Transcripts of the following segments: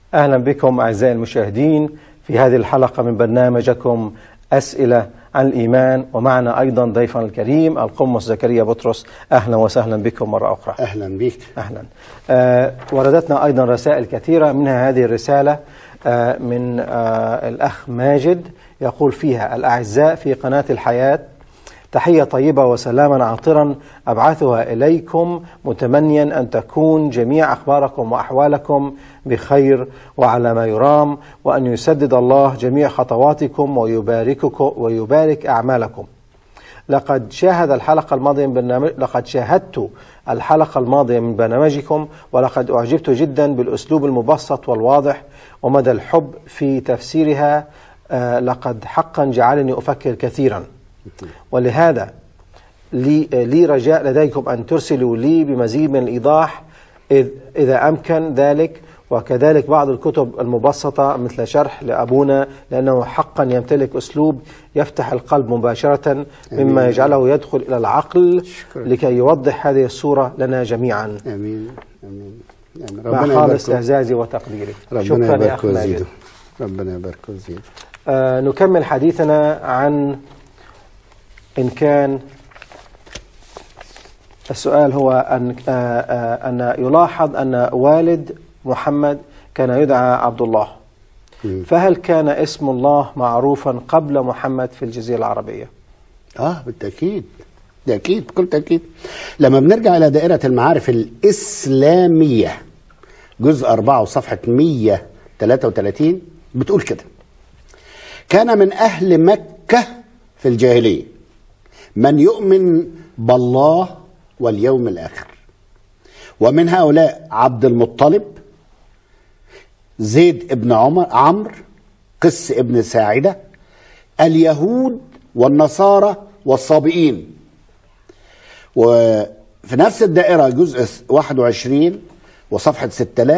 أهلا بكم أعزائي المشاهدين في هذه الحلقة من برنامجكم أسئلة عن الإيمان ومعنا أيضا ضيفنا الكريم القمص زكريا بطرس أهلا وسهلا بكم مرة أخرى اهلا بيك أهلا آه وردتنا أيضا رسائل كثيرة منها هذه الرسالة آه من آه الأخ ماجد يقول فيها الأعزاء في قناة الحياة تحية طيبة وسلاما عاطرا أبعثها إليكم متمنيا أن تكون جميع أخباركم وأحوالكم بخير وعلى ما يرام وأن يسدد الله جميع خطواتكم ويبارككم ويبارك أعمالكم لقد شاهد الحلقة الماضية من برنامج لقد شاهدت الحلقة الماضية من برنامجكم ولقد أعجبت جدا بالأسلوب المبسط والواضح ومدى الحب في تفسيرها آه لقد حقا جعلني أفكر كثيرا ولهذا لي, لي رجاء لديكم أن ترسلوا لي بمزيد من الإيضاح إذ إذا أمكن ذلك وكذلك بعض الكتب المبسطة مثل شرح لأبونا لأنه حقا يمتلك أسلوب يفتح القلب مباشرة مما يجعله يدخل إلى العقل شكرا. لكي يوضح هذه الصورة لنا جميعا امين امين آمين. مع خالص يباركه إعزازي وتقديري ربنا شكرا يا يبارك أخ ماجد ويزيده ربنا يبارك ويزيده آه نكمل حديثنا عن إن كان السؤال هو أن آه آه أن يلاحظ أن والد محمد كان يدعى عبد الله مم. فهل كان اسم الله معروفا قبل محمد في الجزيرة العربية؟ اه بالتاكيد ده اكيد بكل تاكيد لما بنرجع الى دائره المعارف الاسلاميه جزء 4 وصفحه 133 بتقول كده كان من اهل مكه في الجاهليه من يؤمن بالله واليوم الاخر ومن هؤلاء عبد المطلب زيد ابن عمر عمرو قس ابن ساعده اليهود والنصارى والصابئين وفي نفس الدائرة جزء 21 وصفحة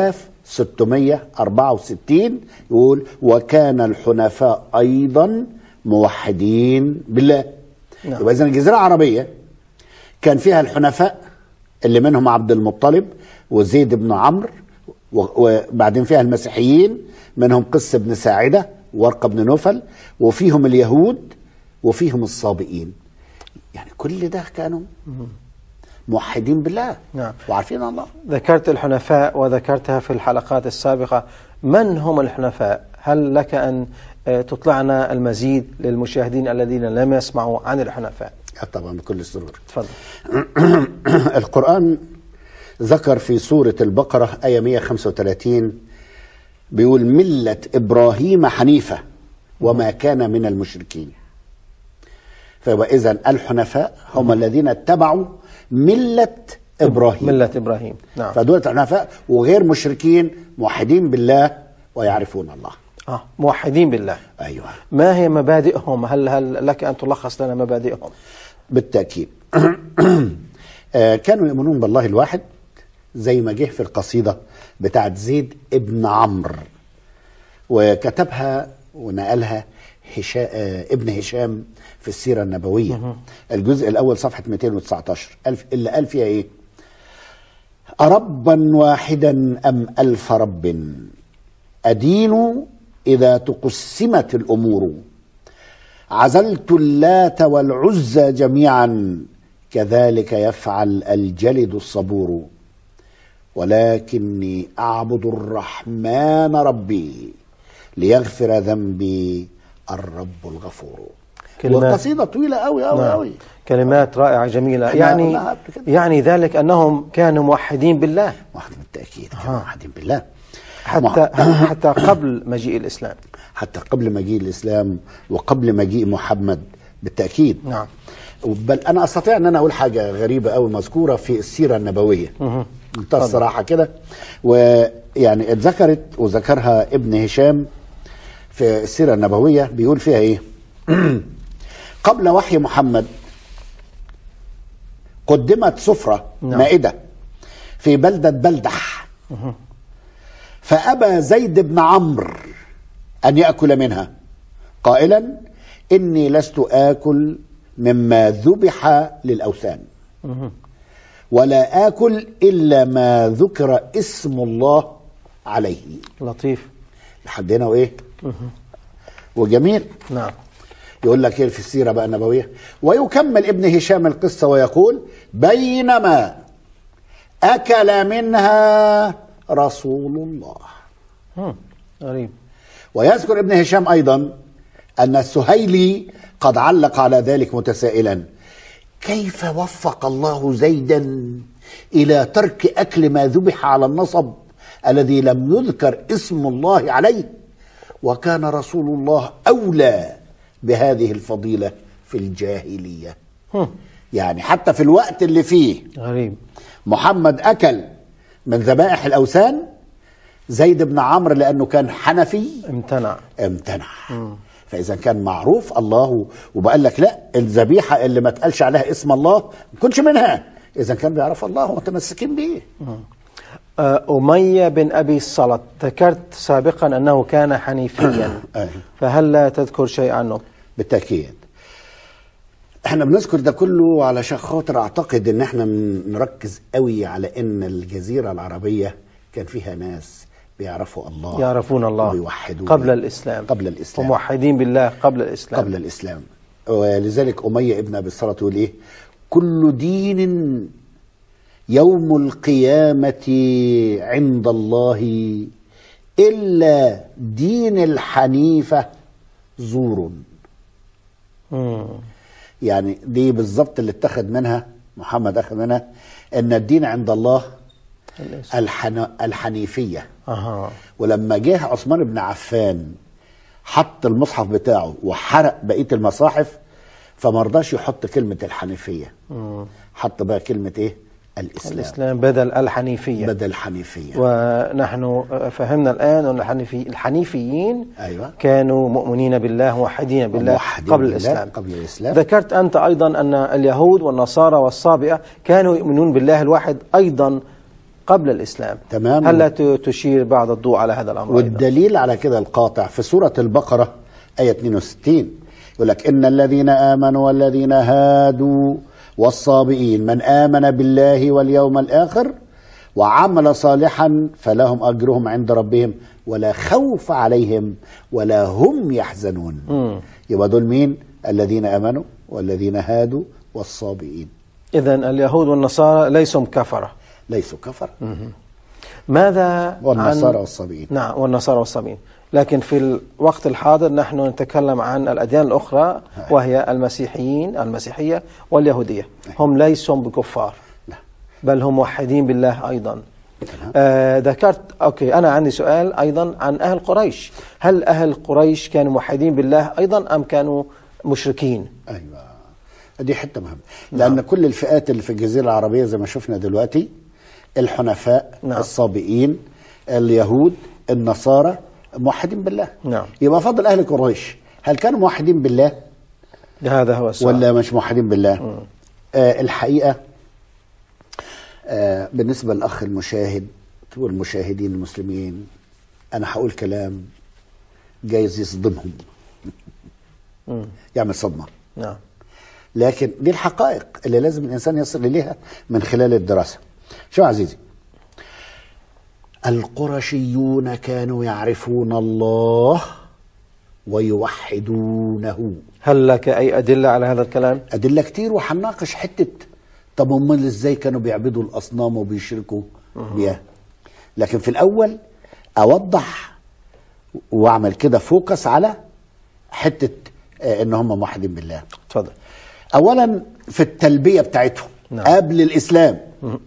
6664 يقول وكان الحنفاء أيضا موحدين بالله نعم. يبقى إذن الجزيرة العربية كان فيها الحنفاء اللي منهم عبد المطلب وزيد بن عمرو و- وبعدين فيها المسيحيين منهم قس بن ساعدة ورقة بن نوفل وفيهم اليهود وفيهم الصابئين يعني كل ده كانوا موحدين بالله نعم. وعارفين الله ذكرت الحنفاء وذكرتها في الحلقات السابقة من هم الحنفاء؟ هل لك أن آه، تطلعنا المزيد للمشاهدين الذين لم يسمعوا عن الحنفاء؟ آه طبعا بكل سرور تفضل القرآن ذكر في سورة البقرة آية 135 بيقول ملة إبراهيم حنيفة وما كان من المشركين فيبقى إذا الحنفاء هم الذين اتبعوا ملة إبراهيم ملة إبراهيم نعم فدول الحنفاء وغير مشركين موحدين بالله ويعرفون الله آه. موحدين بالله أيوه ما هي مبادئهم؟ هل هل لك أن تلخص لنا مبادئهم؟ بالتأكيد آه، كانوا يؤمنون بالله الواحد زي ما جه في القصيدة بتاعت زيد ابن عمرو وكتبها ونقلها هشا... آه، ابن هشام في السيرة النبوية الجزء الأول صفحة 219 ألف اللي قال فيها إيه أربا واحدا أم ألف رب أدين إذا تقسمت الأمور عزلت اللات والعزى جميعا كذلك يفعل الجلد الصبور ولكني اعبد الرحمن ربي ليغفر ذنبي الرب الغفور كلمات. والقصيده طويله قوي قوي نعم. قوي كلمات رائعة جميلة إحنا يعني قلناها قبل كده. يعني ذلك أنهم كانوا موحدين بالله واحد بالتاكيد كانوا واحدين بالله حتى حتى قبل مجيء الإسلام حتى قبل مجيء الاسلام وقبل مجيء محمد بالتاكيد نعم بل انا استطيع ان انا اقول حاجه غريبه قوي مذكوره في السيره النبويه منتهى الصراحه كده ويعني اتذكرت وذكرها ابن هشام في السيره النبويه بيقول فيها ايه قبل وحي محمد قدمت سفره نعم. مائده في بلده بلدح فابى زيد بن عمرو ان ياكل منها قائلا اني لست اكل مما ذبح للاوثان ولا اكل الا ما ذكر اسم الله عليه لطيف لحد هنا وايه وجميل نعم يقول لك ايه في السيره بقى النبويه ويكمل ابن هشام القصه ويقول بينما اكل منها رسول الله مم. غريب ويذكر ابن هشام ايضا ان السهيلي قد علق على ذلك متسائلا كيف وفق الله زيدا الى ترك اكل ما ذبح على النصب الذي لم يذكر اسم الله عليه وكان رسول الله اولى بهذه الفضيله في الجاهليه هم. يعني حتى في الوقت اللي فيه غريب محمد اكل من ذبائح الاوثان زيد بن عمرو لانه كان حنفي امتنع امتنع فاذا كان معروف الله وبقال لك لا الذبيحه اللي ما تقالش عليها اسم الله ما تكونش منها اذا كان بيعرف الله ومتمسكين بيه آه، أمية بن أبي الصلت ذكرت سابقا أنه كان حنيفيا أيوة. فهل لا تذكر شيء عنه بالتاكيد احنا بنذكر ده كله علشان خاطر اعتقد ان احنا من- نركز قوي على ان الجزيره العربيه كان فيها ناس بيعرفوا الله يعرفون الله ويوحدون قبل الإسلام قبل الاسلام وموحدين بالله قبل الإسلام قبل الاسلام ولذلك اميه ابن ابي الصلاه يقول ايه كل دين يوم القيامه عند الله الا دين الحنيفه زور مم. يعني دي بالظبط اللي اتخذ منها محمد اخذ منها ان الدين عند الله الإسلام. الحن... الحنيفيه أها ولما جه عثمان بن عفان حط المصحف بتاعه وحرق بقيه المصاحف فما رضاش يحط كلمه الحنيفيه مم. حط بقى كلمه ايه الاسلام, الإسلام. الإسلام بدل الحنيفية بدل حنيفيه ونحن فهمنا الآن أن الحنيفي الحنيفيين أيوة. كانوا مؤمنين بالله موحدين بالله موحدين قبل بالله الإسلام قبل الإسلام. ذكرت أنت أيضا أن اليهود والنصارى والصابئة كانوا يؤمنون بالله الواحد أيضا قبل الإسلام تمام. هل لا ت- تشير بعض الضوء على هذا الأمر أيضا والدليل على كده القاطع في سورة البقرة آية 62 يقول لك إن الذين آمنوا والذين هادوا والصابئين من آمن بالله واليوم الآخر وعمل صالحا فلهم أجرهم عند ربهم ولا خوف عليهم ولا هم يحزنون مم. يبقى دول مين الذين آمنوا والذين هادوا والصابئين إذا اليهود والنصارى ليسوا كفرة ليسوا كفر ماذا والنصارى عن والصابئين نعم والنصارى والصابئين لكن في الوقت الحاضر نحن نتكلم عن الأديان الأخرى وهي المسيحيين المسيحية واليهودية هم ليسوا بكفار لا بل هم موحدين بالله أيضا آه ذكرت أوكي أنا عندي سؤال أيضا عن أهل قريش هل أهل قريش كانوا موحدين بالله أيضا أم كانوا مشركين ايوه دي حته مهمه لان كل الفئات اللي في الجزيره العربيه زي ما شفنا دلوقتي الحنفاء نعم. الصابئين اليهود النصارى موحدين بالله نعم. يبقى فضل اهل قريش هل كانوا موحدين بالله هذا هو السؤال ولا مش موحدين بالله آه الحقيقه آه بالنسبه للاخ المشاهد والمشاهدين المسلمين انا هقول كلام جايز يصدمهم مم. يعمل صدمه نعم لكن دي الحقائق اللي لازم الانسان يصل اليها من خلال الدراسه. شو عزيزي؟ القرشيون كانوا يعرفون الله ويوحدونه. هل لك أي أدلة على هذا الكلام؟ ادله كتير وهنناقش حته طب امال ازاي كانوا بيعبدوا الاصنام وبيشركوا بيها؟ لكن في الاول اوضح واعمل كده فوكس على حته آه، ان هم موحدين بالله. تفضل اولا في التلبيه بتاعتهم نعم. قبل الاسلام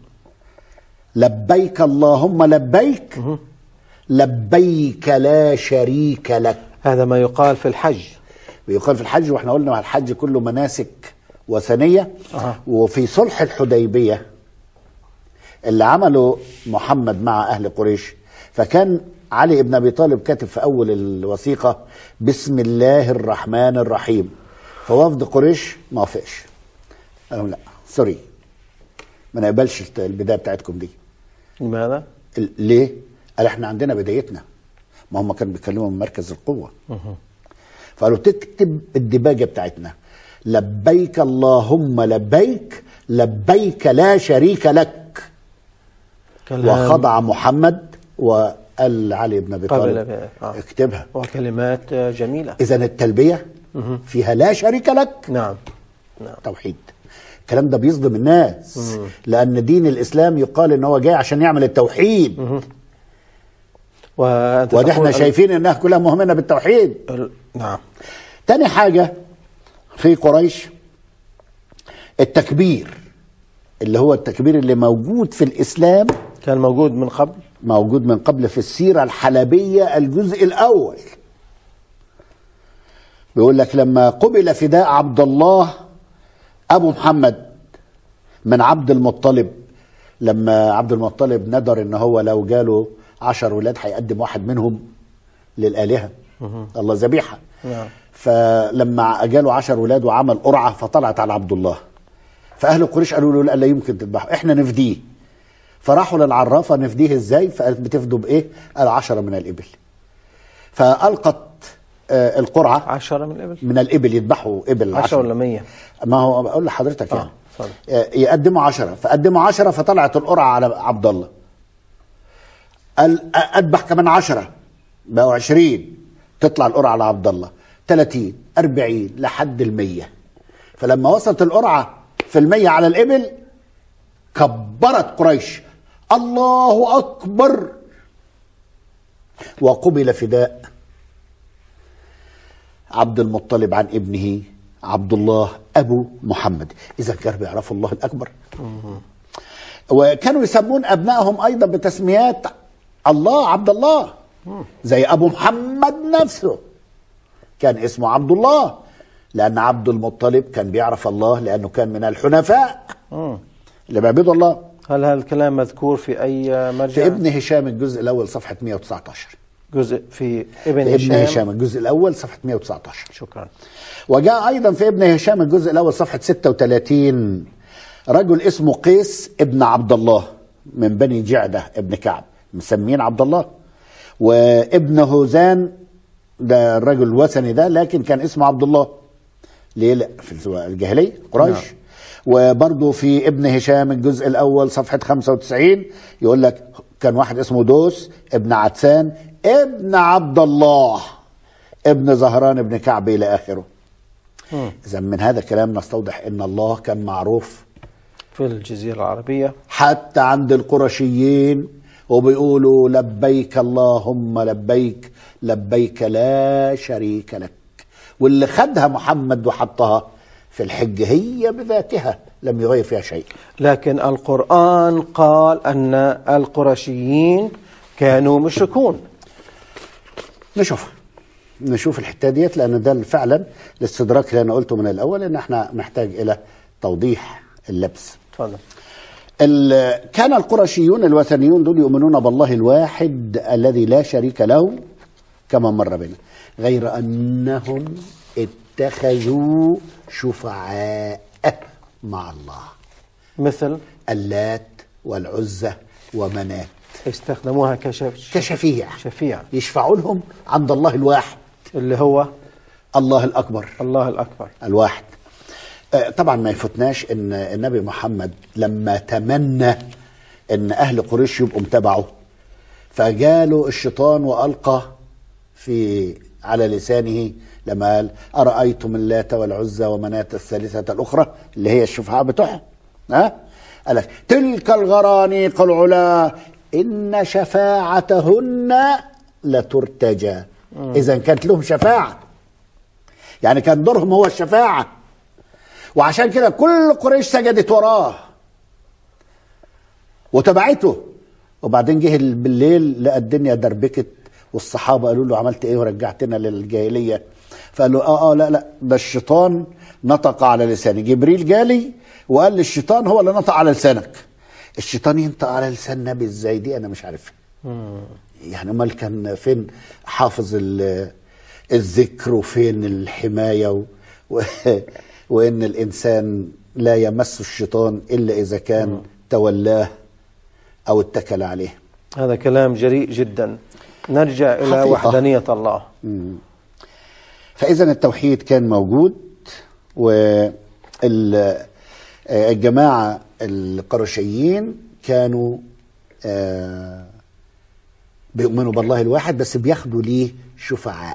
لبيك اللهم لبيك لبيك لا شريك لك هذا ما يقال في الحج بيقال في الحج واحنا قلنا مع الحج كله مناسك وثنيه أها. وفي صلح الحديبيه اللي عمله محمد مع اهل قريش فكان علي بن ابي طالب كاتب في اول الوثيقه بسم الله الرحمن الرحيم فوفد قريش ما وافقش قال لهم لا سوري ما نقبلش الت- البدايه بتاعتكم دي لماذا؟ ال- ليه؟ قال احنا عندنا بدايتنا ما هم كانوا بيتكلموا من مركز القوه فقالوا تكتب الدباجه بتاعتنا لبيك اللهم لبيك لبيك لا شريك لك كلام وخضع محمد و قال علي بن ابي قبل طالب ب- آه. اكتبها وكلمات آه، جميلة اذا التلبيه فيها لا شريك لك نعم نعم توحيد الكلام ده بيصدم الناس لان دين الاسلام يقال ان هو جاي عشان يعمل التوحيد وأنت ودي احنا تقول شايفين انها كلها مهمه بالتوحيد ال- نعم تاني حاجه في قريش التكبير اللي هو التكبير اللي موجود في الاسلام كان موجود من قبل موجود من قبل في السيره الحلبيه الجزء الاول بيقول لك لما قبل فداء عبد الله ابو محمد من عبد المطلب لما عبد المطلب ندر ان هو لو جاله عشر ولاد هيقدم واحد منهم للالهه الله ذبيحه نعم. فلما جاله عشر ولاد وعمل قرعه فطلعت على عبد الله فاهل قريش قالوا له لا لا يمكن تذبحه احنا نفديه فراحوا للعرافه نفديه ازاي فقالت بتفدوا بايه قال عشرة من الابل فالقت آه، القرعه عشرة من الإبل من الابل يذبحوا ابل عشرة ولا مية ما هو بقول لحضرتك آه، يعني اتفضل. آه، يقدموا عشرة فقدموا عشرة فطلعت القرعة على عبد الله قال آه، أذبح كمان عشرة بقوا عشرين تطلع القرعة على عبد الله 30 40 لحد المية فلما وصلت القرعة في المية على الإبل كبرت قريش الله أكبر وقبل فداء عبد المطلب عن ابنه عبد الله ابو محمد اذا كانوا بيعرفوا الله الاكبر وكانوا يسمون ابنائهم ايضا بتسميات الله عبد الله زي ابو محمد نفسه كان اسمه عبد الله لان عبد المطلب كان بيعرف الله لانه كان من الحنفاء مم. اللي بيعبدوا الله هل هذا الكلام مذكور في أي مرجع في ابن هشام الجزء الاول صفحه 119 جزء في ابن في ابن هشام هشام الجزء الاول صفحه 119 شكرا وجاء ايضا في ابن هشام الجزء الاول صفحه 36 رجل اسمه قيس ابن عبد الله من بني جعده ابن كعب مسمين عبد الله وابن هوزان ده الرجل الوثني ده لكن كان اسمه عبد الله ليه لا في الجاهليه قريش نعم. وبرضه في ابن هشام الجزء الاول صفحه 95 يقول لك كان واحد اسمه دوس ابن عدسان ابن عبد الله ابن زهران ابن كعب الى اخره مم. اذا من هذا الكلام نستوضح ان الله كان معروف في الجزيرة العربية حتى عند القرشيين وبيقولوا لبيك اللهم لبيك لبيك لا شريك لك واللي خدها محمد وحطها في الحج هي بذاتها لم يغير فيها شيء لكن القرآن قال أن القرشيين كانوا مشركون نشوف نشوف الحته ديت لان ده فعلا الاستدراك اللي انا قلته من الاول ان احنا محتاج الى توضيح اللبس تفضل ال- كان القرشيون الوثنيون دول يؤمنون بالله الواحد الذي لا شريك له كما مر بنا غير انهم اتخذوا شفعاء مع الله مثل اللات والعزى ومنات استخدموها كشف كشفيع شفيع يشفعوا لهم عند الله الواحد اللي هو الله الاكبر الله الأكبر الواحد آه، طبعا ما يفوتناش ان النبي محمد لما تمنى ان اهل قريش يبقوا متبعه فجاله الشيطان والقى في على لسانه لما قال ارايتم اللات والعزى ومناه الثالثه الاخرى اللي هي الشفعاء بتوعها ها قال لك تلك الغرانيق العلا ان شفاعتهن لترتجى اذا كانت لهم شفاعه يعني كان دورهم هو الشفاعة وعشان كده كل قريش سجدت وراه وتبعته وبعدين جه بالليل لقى الدنيا دربكت والصحابة قالوا له عملت ايه ورجعتنا للجاهلية فقال له اه اه لا لا ده الشيطان نطق على لساني جبريل جالي وقال لي الشيطان هو اللي نطق على لسانك الشيطان ينطق على لسان نبي ازاي دي انا مش عارفها يعني امال كان فين حافظ ال- الذكر وفين الحمايه و... و... وان الانسان لا يمس الشيطان الا اذا كان تولاه او اتكل عليه هذا كلام جريء جدا نرجع إلى حقيقة. وحدانية الله فاذا التوحيد كان موجود والجماعه القرشيين كانوا آه، بيؤمنوا بالله الواحد بس بياخدوا ليه شفعاء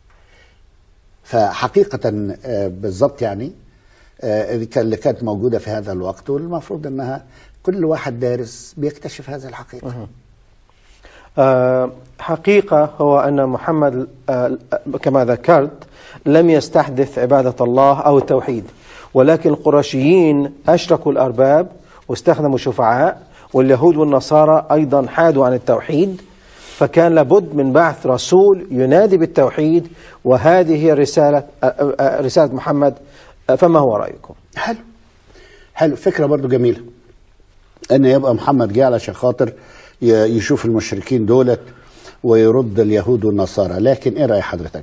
فحقيقة آه، بالضبط يعني آه، اللي كان- اللي كانت موجودة في هذا الوقت والمفروض أنها كل واحد دارس بيكتشف هذه الحقيقة آه، حقيقة هو أن محمد آه، كما ذكرت لم يستحدث عبادة الله أو التوحيد ولكن القرشيين أشركوا الأرباب واستخدموا شفعاء واليهود والنصارى أيضا حادوا عن التوحيد فكان لابد من بعث رسول ينادي بالتوحيد وهذه هي رسالة آه، آه، رسالة محمد آه، فما هو رأيكم؟ حلو حلو فكرة برضو جميلة ان يبقى محمد جه علشان خاطر ي- يشوف المشركين دولت ويرد اليهود والنصارى لكن ايه رأي حضرتك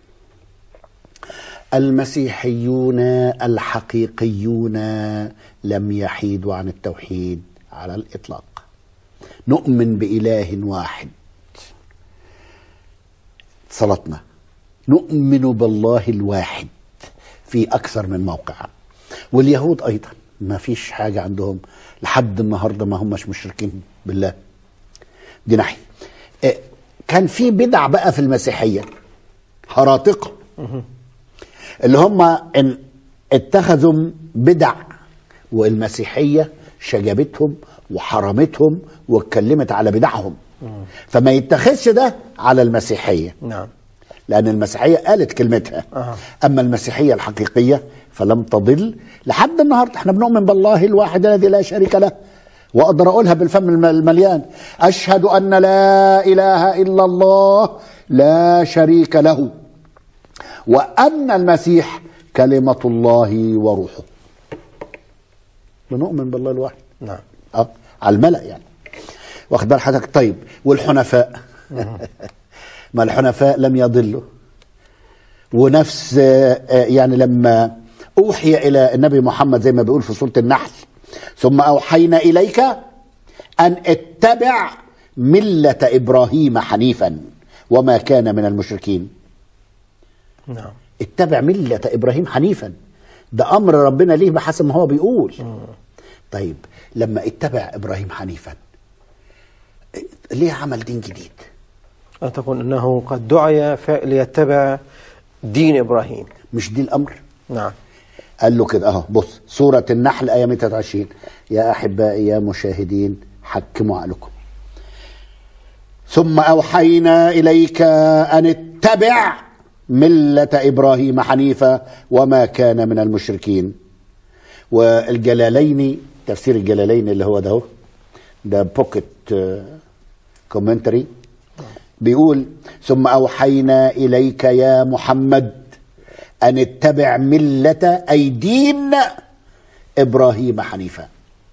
المسيحيون الحقيقيون لم يحيدوا عن التوحيد على الإطلاق نؤمن بإله واحد صلاتنا نؤمن بالله الواحد في أكثر من موقع واليهود أيضا ما فيش حاجة عندهم لحد النهاردة ما همش مشركين بالله دي ناحية آه، كان في بدع بقى في المسيحية هراطقة اللي هم ان اتخذوا بدع والمسيحية شجبتهم وحرمتهم واتكلمت على بدعهم فما يتخذش ده على المسيحية نعم لأن المسيحية قالت كلمتها أها. أما المسيحية الحقيقية فلم تضل لحد النهاردة احنا بنؤمن بالله الواحد الذي لا شريك له وأقدر أقولها بالفم الم- المليان أشهد أن لا إله إلا الله لا شريك له وأن المسيح كلمة الله وروحه بنؤمن بالله الواحد نعم اه على الملأ يعني واخد بال حضرتك طيب والحنفاء ما الحنفاء لم يضلوا ونفس آه، آه، يعني لما اوحي الى النبي محمد زي ما بيقول في سوره النحل ثم اوحينا اليك ان اتبع مله ابراهيم حنيفا وما كان من المشركين نعم اتبع ملة إبراهيم حنيفا ده أمر ربنا ليه بحسب ما هو بيقول طيب لما اتبع إبراهيم حنيفا ليه عمل دين جديد أن تكون أنه قد دعي ف- ليتبع دين إبراهيم مش دي الأمر نعم قال له كده اهو بص سورة النحل آية 123 يا أحبائي يا مشاهدين حكموا عقلكم ثم أوحينا إليك أن اتبع ملة إبراهيم حنيفا وما كان من المشركين والجلالين تفسير الجلالين اللي هو ده هو، ده بوكيت كومنتري بيقول ثم أوحينا إليك يا محمد أن اتبع ملة أي دين إبراهيم حنيفا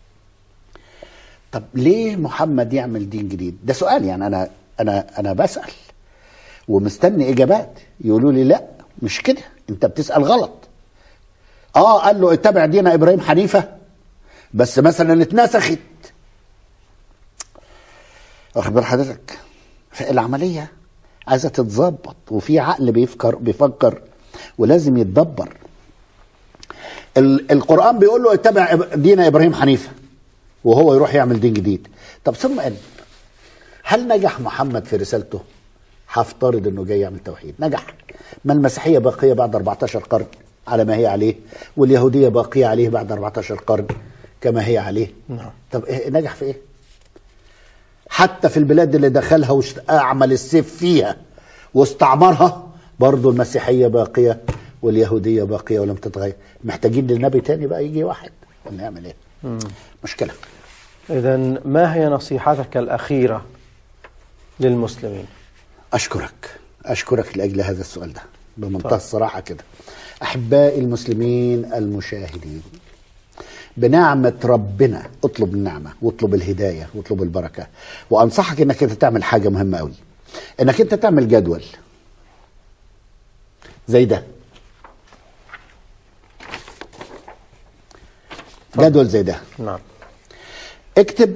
طب ليه محمد يعمل دين جديد ده سؤال يعني أنا أنا أنا بسأل ومستني إجابات يقولوا لي لا مش كده أنت بتسأل غلط آه قال له اتبع دين إبراهيم حنيفة بس مثلا اتنسخت واخد بال حضرتك فالعملية عايزة تتظبط وفي عقل بيفكر بيفكر ولازم يتدبر ال- القرآن بيقول له اتبع إب- دين إبراهيم حنيفة وهو يروح يعمل دين جديد طب ثم قال هل نجح محمد في رسالته هفترض انه جاي يعمل توحيد نجح ما المسيحية باقية بعد 14 قرن على ما هي عليه واليهودية باقية عليه بعد 14 قرن كما هي عليه نعم. طب إيه نجح في ايه حتى في البلاد اللي دخلها واعمل السيف فيها واستعمرها برضه المسيحيه باقيه واليهوديه باقيه ولم تتغير محتاجين للنبي تاني بقى يجي واحد نعمل ايه مشكله إذا ما هي نصيحتك الأخيرة للمسلمين؟ اشكرك اشكرك لاجل هذا السؤال ده بمنتهى الصراحه كده احبائي المسلمين المشاهدين بنعمة ربنا اطلب النعمة واطلب الهداية واطلب البركة وأنصحك أنك أنت تعمل حاجة مهمة أوي أنك أنت تعمل جدول زي ده جدول زي ده نعم اكتب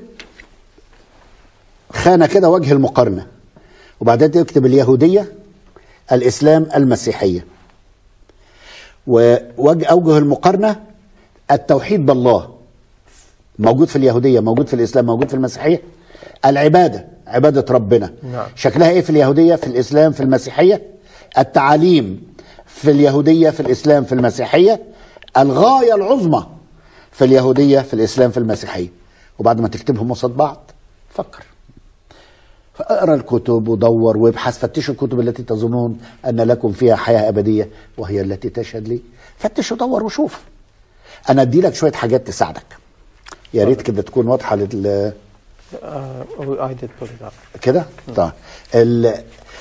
خانة كده وجه المقارنة وبعدين تكتب اليهودية الإسلام المسيحية ووجه أوجه المقارنة التوحيد بالله موجود في اليهودية موجود في الإسلام موجود في المسيحية العبادة عبادة ربنا نعم. شكلها ايه في اليهودية في الإسلام في المسيحية التعاليم في اليهودية في الإسلام في المسيحية الغاية العظمى في اليهودية في الإسلام في المسيحية وبعد ما تكتبهم قصاد بعض فكر فاقرا الكتب ودور وابحث فتشوا الكتب التي تظنون ان لكم فيها حياه ابديه وهي التي تشهد لي فتش ودور وشوف انا ادي لك شويه حاجات تساعدك يا ريت كده تكون واضحه لل Uh, I did put it up. كده طيب ال...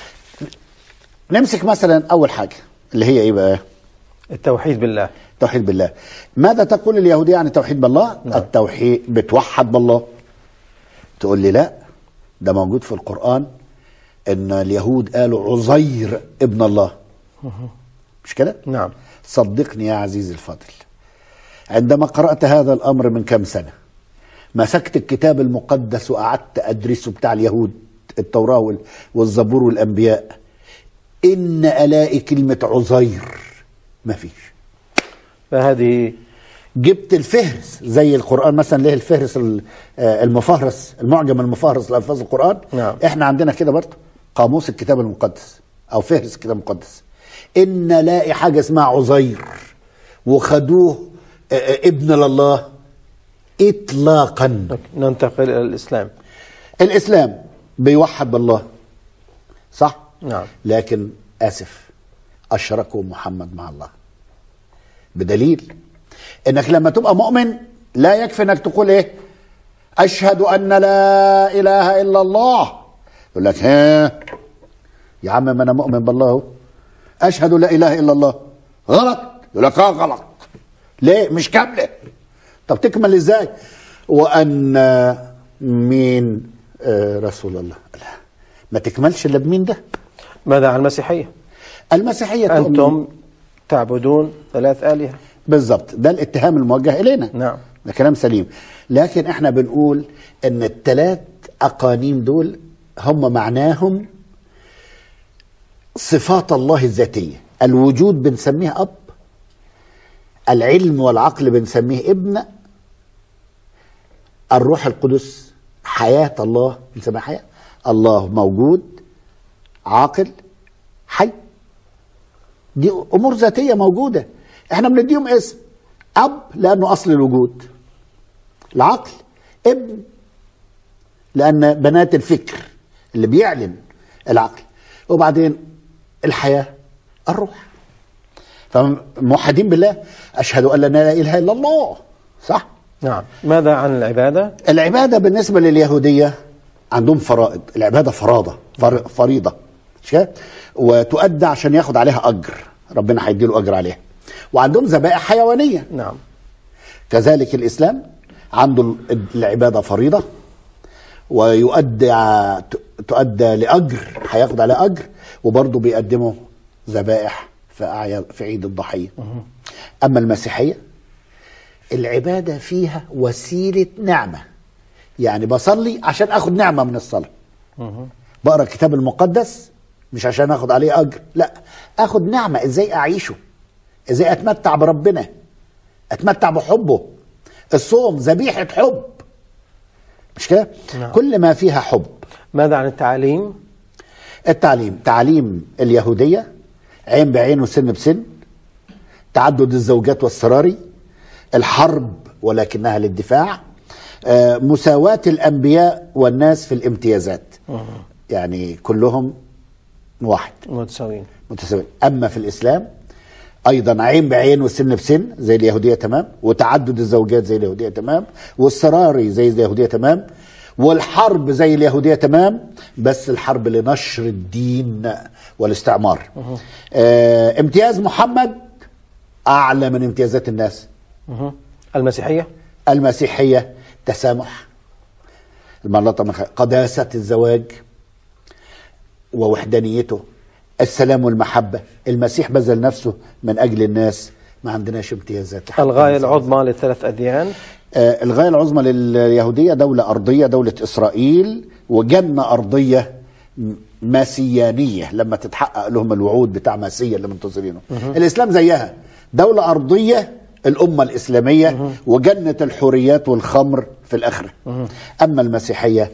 نمسك مثلا اول حاجه اللي هي ايه بقى التوحيد بالله توحيد بالله ماذا تقول اليهودية عن التوحيد بالله نعم. التوحيد بتوحد بالله تقول لي لا ده موجود في القرآن ان اليهود قالوا عزير ابن الله مش كده نعم صدقني يا عزيزي الفاضل عندما قرأت هذا الأمر من كم سنة مسكت الكتاب المقدس وقعدت أدرسه بتاع اليهود التوراة وال- والزبور والأنبياء إن ألاقي كلمة عزير ما فيش فهذه جبت الفهرس زي القرآن مثلا ليه الفهرس ال- آه، المفهرس المعجم المفهرس لألفاظ القرآن نعم. احنا عندنا كده برضه قاموس الكتاب المقدس أو فهرس الكتاب المقدس إن لاقي حاجة اسمها عزير وخدوه آه، آه، ابن لله إطلاقا ننتقل إلى الإسلام الإسلام بيوحد بالله صح؟ نعم لكن آسف أشركوا محمد مع الله بدليل إنك لما تبقى مؤمن لا يكفي إنك تقول إيه أشهد أن لا إله إلا الله يقول لك ها يا عم ما أنا مؤمن بالله أهو. أشهد لا إله إلا الله غلط يقول لك آه غلط ليه مش كاملة طب تكمل إزاي وأن مين آه، رسول الله لا ما تكملش إلا بمين ده ماذا عن المسيحية المسيحية تؤمن- أنتم تعبدون ثلاث آلهة بالظبط ده الاتهام الموجه الينا نعم. ده كلام سليم لكن احنا بنقول ان الثلاث اقانيم دول هم معناهم صفات الله الذاتيه الوجود بنسميه اب العلم والعقل بنسميه ابن الروح القدس حياه الله بنسميها حياه الله موجود عاقل حي دي امور ذاتيه موجوده احنا بنديهم اسم اب لانه اصل الوجود العقل ابن لان بنات الفكر اللي بيعلن العقل وبعدين الحياه الروح فموحدين بالله اشهد ان لا اله الا الله صح نعم ماذا عن العبادة العباده بالنسبه لليهوديه عندهم فرائض العباده فراضه فر- فريضه مش كده؟ وتؤدى عشان ياخد عليها اجر ربنا هيدي له اجر عليها وعندهم ذبائح حيوانيه نعم كذلك الاسلام عنده العباده فريضه ويؤدى تؤدى لاجر هياخد عليها اجر وبرضه بيقدموا ذبائح في أعياد في عيد الضحيه اما المسيحيه العباده فيها وسيله نعمه يعني بصلي عشان اخد نعمه من الصلاه بقرا الكتاب المقدس مش عشان اخد عليه اجر لا اخد نعمه ازاي اعيشه ازاي اتمتع بربنا اتمتع بحبه الصوم ذبيحه حب مش كده نعم. كل ما فيها حب ماذا عن التعليم التعليم تعليم اليهوديه عين بعين وسن بسن تعدد الزوجات والسراري الحرب ولكنها للدفاع آه، مساواة الأنبياء والناس في الامتيازات يعني كلهم واحد متساويين متساويين أما في الإسلام أيضا عين بعين وسن بسن زي اليهودية تمام وتعدد الزوجات زي اليهودية تمام والسراري زي اليهودية تمام والحرب زي اليهودية تمام بس الحرب لنشر الدين والاستعمار آه امتياز محمد أعلى من امتيازات الناس مه. المسيحية المسيحية تسامح المرلطة من خ- قداسة الزواج ووحدانيته السلام والمحبة المسيح بذل نفسه من أجل الناس ما عندناش امتيازات حتى الغاية مثلاً. العظمى للثلاث أديان آه، الغاية العظمى لليهودية دولة أرضية دولة إسرائيل وجنة أرضية م- مسيانية لما تتحقق لهم الوعود بتاع مسيا اللي منتظرينه الإسلام زيها دولة أرضية الأمة الإسلامية وجنة الحوريات والخمر في الآخرة أما المسيحية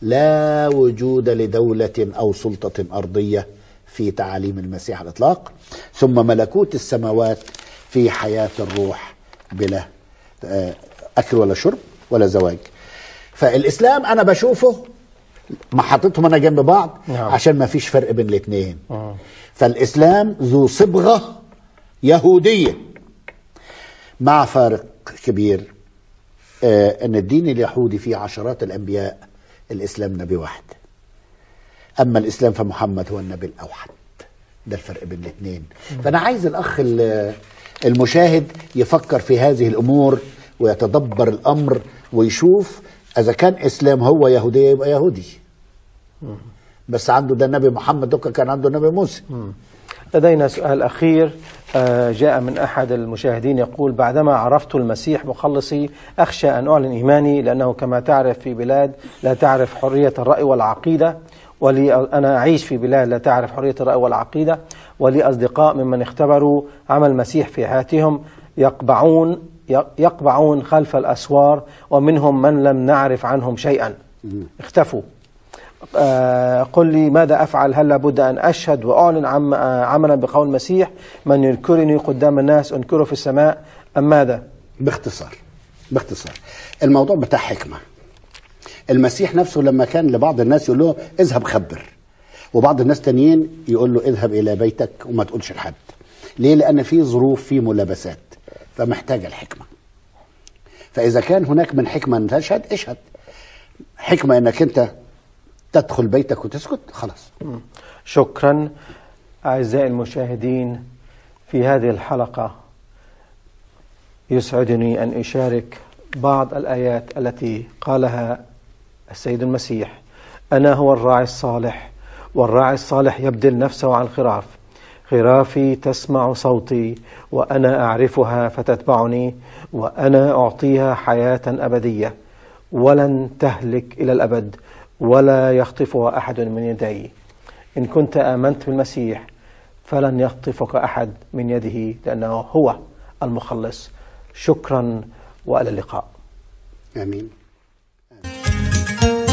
لا وجود لدولة أو سلطة أرضية في تعاليم المسيح على الإطلاق ثم ملكوت السماوات في حياة الروح بلا آه، أكل ولا شرب ولا زواج فالإسلام أنا بشوفه ما حاططهم أنا جنب بعض نعم. عشان ما فيش فرق بين الاثنين آه. فالإسلام ذو صبغة يهودية مع فارق كبير آه، ان الدين اليهودي فيه عشرات الانبياء الاسلام نبي واحد اما الاسلام فمحمد هو النبي الاوحد ده الفرق بين الاثنين فانا عايز الاخ ال- المشاهد يفكر في هذه الامور ويتدبر الامر ويشوف اذا كان اسلام هو يهوديه يبقى يهودي بس عنده ده النبي محمد دوكا كان عنده النبي موسى لدينا سؤال أخير آه، جاء من أحد المشاهدين يقول بعدما عرفت المسيح مخلصي أخشى أن أعلن إيماني لأنه كما تعرف في بلاد لا تعرف حرية الرأي والعقيدة ولي أنا أعيش في بلاد لا تعرف حرية الرأي والعقيدة ولي أصدقاء ممن اختبروا عمل المسيح في حياتهم يقبعون يقبعون خلف الأسوار ومنهم من لم نعرف عنهم شيئا اختفوا آه، قل لي ماذا أفعل هل لابد أن أشهد وأعلن عم آه، عملا بقول المسيح من ينكرني قدام الناس أنكره في السماء أم ماذا باختصار باختصار الموضوع بتاع حكمه المسيح نفسه لما كان لبعض الناس يقول له اذهب خبر وبعض الناس تانيين يقول له اذهب الى بيتك وما تقولش لحد ليه لان في ظروف في ملابسات فمحتاجه الحكمه فاذا كان هناك من حكمه ان تشهد اشهد حكمه انك انت تدخل بيتك وتسكت خلاص شكرا أعزائي المشاهدين في هذه الحلقة يسعدني أن أشارك بعض الآيات التي قالها السيد المسيح أنا هو الراعي الصالح والراعي الصالح يبذل نفسه عن الخراف خرافي تسمع صوتي وأنا أعرفها فتتبعني وأنا أعطيها حياة أبدية ولن تهلك إلى الأبد ولا يخطفها أحد من يدي إن كنت آمنت بالمسيح فلن يخطفك أحد من يده لأنه هو المخلص شكرا وإلى اللقاء امين